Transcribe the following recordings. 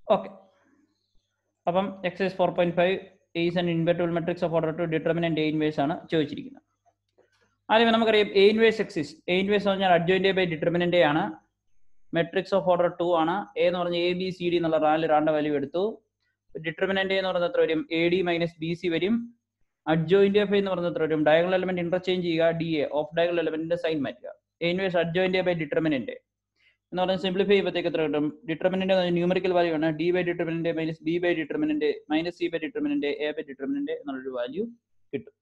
okay അപ്പം exercise four point five is an invertible matrix of order two determinant A inverse ആണ് ചോദിച്ചിരിക്കുന്നത് ആദ്യം നമുക്കറിയാം A inverse exists A inverse എന്ന് പറഞ്ഞാൽ അഡ്ജോയിന്റ് ബൈ ഡിറ്റർമിനന്റ് ആണ് മെട്രിക്സ് ഓഫ് ഓർഡർ ടു ആണ് എ എന്ന് പറഞ്ഞാൽ എ ബി സി ഡി എന്നുള്ള നാല് റാണ്ട വാല്യൂ എടുത്തു ഡിറ്റർമിനന്റ് എന്ന് പറയുന്നത് എത്ര വരും A D minus B C വരും അഡ്ജോയിന്റ് എഫ് എന്ന് പറയുന്നത് എത്ര വരും ഡയഗണൽ എലമെന്റ് ഇന്റർചേഞ്ച് ചെയ്യുക ഡി എ ഓഫ് ഡയഗണൽ എലമെന്റിന്റെ സൈൻ മാറ്റുക A inverse adjoint by determinant എന്ന് പറഞ്ഞാൽ സിംപ്ലിഫൈ ചെയ്യുമ്പോഴത്തേക്ക് എത്ര കിട്ടും ഡിറ്റർമിനന്റ് ന്യൂമറിക്കൽ വാല്യൂ ആണ് D by determinant minus B by determinant minus C by determinant A by determinant എന്നുള്ളൊരു വാല്യൂ കിട്ടും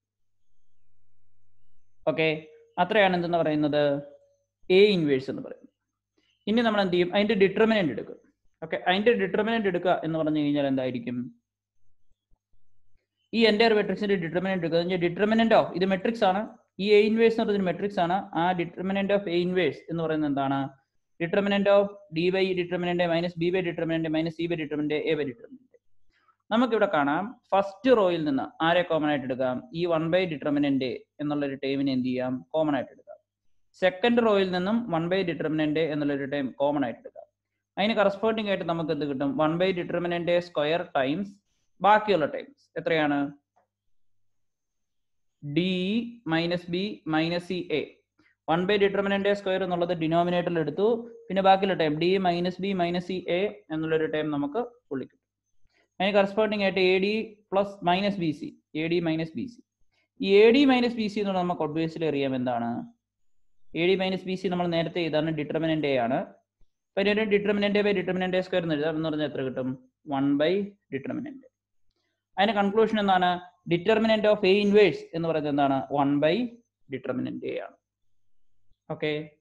ഓക്കെ അത്രയാണ് എന്തെന്ന് പറയുന്നത് എ ഇൻവേഴ്സ് എന്ന് പറയുന്നത് ഇനി നമ്മൾ എന്ത് ചെയ്യും അതിന്റെ ഡിറ്റർമിനന്റ് എടുക്കും ഓക്കെ അതിന്റെ ഡിറ്റർമിനന്റ് എടുക്കുക എന്ന് പറഞ്ഞു കഴിഞ്ഞാൽ എന്തായിരിക്കും ഈ എൻ്റെ മെട്രിക്സിന്റെ ഡിറ്റർമിനന്റ് എടുക്കുക ഡിറ്റർമിനന്റ് ഓഫ് ഇത് മെട്രിക്സ് ആണ് ഈ എ ഇൻവേഴ്സ് എന്ന് പറയുന്നത് മെട്രിക്സ് ആണ് ആ ഡിറ്റർമിനന്റ് ഓഫ് എ ഇൻവേഴ്സ് എന്ന് പറയുന്നത് എന്താണ് determinant of D by determinant minus B by determinant minus C by determinant A by determinant നമുക്കിവിടെ കാണാം ഫസ്റ്റ് റോയിൽ നിന്ന് ആരെ കോമൺ ആയിട്ട് എടുക്കാം ഈ വൺ ബൈ ഡിറ്റർമിനന്റ് എന്നുള്ള ഒരു ടൈമിനെ എന്ത് ചെയ്യാം കോമൺ ആയിട്ട് എടുക്കാം സെക്കൻഡ് റോയിൽ നിന്നും വൺ ബൈ ഡിറ്റർമിനന്റ് എന്നുള്ള ഒരു ടൈം കോമൺ ആയിട്ട് എടുക്കാം അതിന് കറസ്പോണ്ടിങ് ആയിട്ട് നമുക്ക് എന്ത് കിട്ടും one by determinant square times ബാക്കിയുള്ള ടൈംസ് എത്രയാണ് D minus B minus C A one by determinant square എന്നുള്ളത് ഡിനോമിനേറ്ററിൽ എടുത്തു പിന്നെ ബാക്കിയുള്ള time D minus B minus C A എന്നുള്ളൊരു ടൈം നമുക്ക് പുള്ളി കിട്ടും അതിന് കറസ്പോണ്ടിങ് ആയിട്ട് A D plus minus B C A D minus B C ഈ A D minus B C എന്നുള്ളത് നമുക്ക് ഒബ്വിയസ്ലി അറിയാം എന്താണ് A D minus B C നമ്മൾ നേരത്തെ ഇതാണ് ഡിറ്റർമിനന്റ് എ ആണ് പിന്നെ ഡിറ്റർമിനന്റ് ബൈ ഡിറ്റർമിനന്റ് സ്ക്വയർ എന്ന് എഴുതാം എന്ന് പറഞ്ഞാൽ എത്ര കിട്ടും വൺ ബൈ ഡിറ്റർമിനന്റ് അതിന്റെ കൺക്ലൂഷൻ എന്താണ് ഡിറ്റർമിനന്റ് ഓഫ് എ ഇൻവേഴ്സ് എന്ന് പറയുന്നത് എന്താണ് വൺ ബൈ ഡിറ്റർമിനന്റ് എ ആണ് ഓക്കെ